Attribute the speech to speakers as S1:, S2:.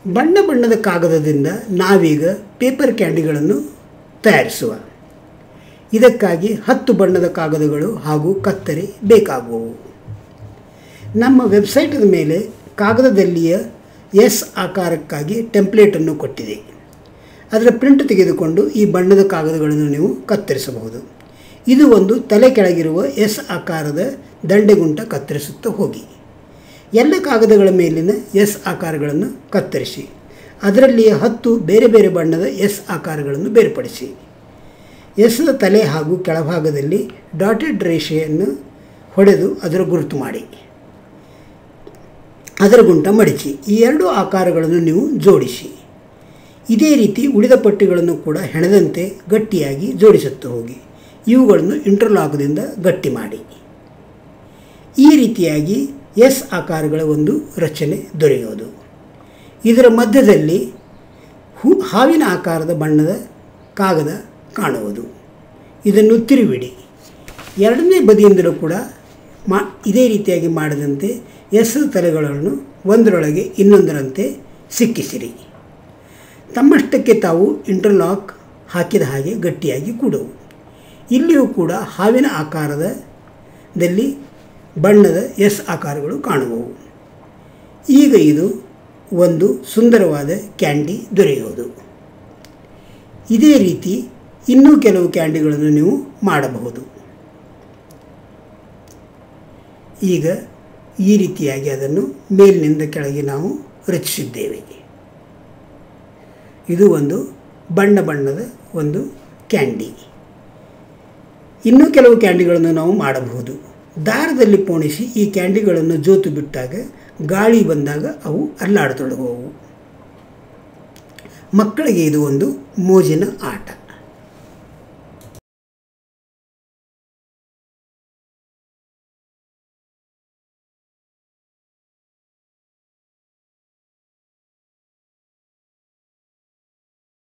S1: ಬಣ್ಣ ಬಣ್ಣದ ಕಾಗದದಿಂದ ನಾವೀಗ ಪೇಪರ್ ಕ್ಯಾಂಡಿಗಳನ್ನು ತಯಾರಿಸುವ ಇದಕ್ಕಾಗಿ ಹತ್ತು ಬಣ್ಣದ ಕಾಗದಗಳು ಹಾಗೂ ಕತ್ತರಿ ಬೇಕಾಗುವವು ನಮ್ಮ ವೆಬ್ಸೈಟದ ಮೇಲೆ ಕಾಗದದಲ್ಲಿಯ ಎಸ್ ಆಕಾರಕ್ಕಾಗಿ ಟೆಂಪ್ಲೇಟನ್ನು ಕೊಟ್ಟಿದೆ ಅದರ ಪ್ರಿಂಟ್ ತೆಗೆದುಕೊಂಡು ಈ ಬಣ್ಣದ ಕಾಗದಗಳನ್ನು ನೀವು ಕತ್ತರಿಸಬಹುದು ಇದು ಒಂದು ತಲೆ ಕೆಳಗಿರುವ ಎಸ್ ಆಕಾರದ ದಂಡೆಗುಂಟ ಕತ್ತರಿಸುತ್ತಾ ಹೋಗಿ ಎಲ್ಲ ಕಾಗದಗಳ ಮೇಲಿನ ಎಸ್ ಆಕಾರಗಳನ್ನು ಕತ್ತರಿಸಿ ಅದರಲ್ಲಿಯ ಹತ್ತು ಬೇರೆ ಬೇರೆ ಬಣ್ಣದ ಎಸ್ ಆಕಾರಗಳನ್ನು ಬೇರ್ಪಡಿಸಿ ಎಸ್ನ ತಲೆ ಹಾಗೂ ಕೆಳಭಾಗದಲ್ಲಿ ಡಾಟೆಡ್ ರೇಷೆಯನ್ನು ಹೊಡೆದು ಅದರ ಗುರುತು ಮಾಡಿ ಅದರ ಗುಂಟ ಮಡಿಚಿ ಈ ಎರಡು ಆಕಾರಗಳನ್ನು ನೀವು ಜೋಡಿಸಿ ಇದೇ ರೀತಿ ಉಳಿದ ಪಟ್ಟಿಗಳನ್ನು ಕೂಡ ಹೆಣದಂತೆ ಗಟ್ಟಿಯಾಗಿ ಜೋಡಿಸುತ್ತಾ ಹೋಗಿ ಇವುಗಳನ್ನು ಇಂಟರ್ಲಾಕ್ದಿಂದ ಗಟ್ಟಿ ಮಾಡಿ ಈ ರೀತಿಯಾಗಿ ಎಸ್ ಆಕಾರಗಳ ಒಂದು ರಚನೆ ದೊರೆಯುವುದು ಇದರ ಮಧ್ಯದಲ್ಲಿ ಹೂ ಹಾವಿನ ಆಕಾರದ ಬಣ್ಣದ ಕಾಗದ ಕಾಣುವುದು ಇದನ್ನು ತಿರುವಿಡಿ ಎರಡನೇ ಬದಿಯಿಂದಲೂ ಕೂಡ ಮಾ ಇದೇ ರೀತಿಯಾಗಿ ಮಾಡದಂತೆ ಎಸ್ ತಲೆಗಳನ್ನು ಒಂದರೊಳಗೆ ಇನ್ನೊಂದರಂತೆ ಸಿಕ್ಕಿಸಿರಿ ತಮ್ಮಷ್ಟಕ್ಕೆ ತಾವು ಇಂಟರ್ಲಾಕ್ ಹಾಕಿದ ಹಾಗೆ ಗಟ್ಟಿಯಾಗಿ ಕೂಡವು ಇಲ್ಲಿಯೂ ಕೂಡ ಹಾವಿನ ಆಕಾರದಲ್ಲಿ ಬಣ್ಣದ ಎಸ್ ಆಕಾರಗಳು ಕಾಣುವವು ಈಗ ಇದು ಒಂದು ಸುಂದರವಾದ ಕ್ಯಾಂಡಿ ದೊರೆಯುವುದು ಇದೇ ರೀತಿ ಇನ್ನೂ ಕೆಲವು ಕ್ಯಾಂಡಿಗಳನ್ನು ನೀವು ಮಾಡಬಹುದು ಈಗ ಈ ರೀತಿಯಾಗಿ ಅದನ್ನು ಮೇಲಿನಿಂದ ಕೆಳಗೆ ನಾವು ರಚಿಸಿದ್ದೇವೆ ಇದು ಒಂದು ಬಣ್ಣ ಬಣ್ಣದ ಒಂದು ಕ್ಯಾಂಡಿ ಇನ್ನೂ ಕೆಲವು ಕ್ಯಾಂಡಿಗಳನ್ನು ನಾವು ಮಾಡಬಹುದು ದಾರದಲ್ಲಿ ಪೋಣಿಸಿ ಈ ಕ್ಯಾಂಡಿಗಳನ್ನು ಜೋತು ಬಿಟ್ಟಾಗ ಗಾಳಿ ಬಂದಾಗ ಅವು ಅಲ್ಲಾಡತೊಡಗುವವು ಮಕ್ಕಳಿಗೆ ಇದು ಒಂದು ಮೋಜಿನ ಆಟ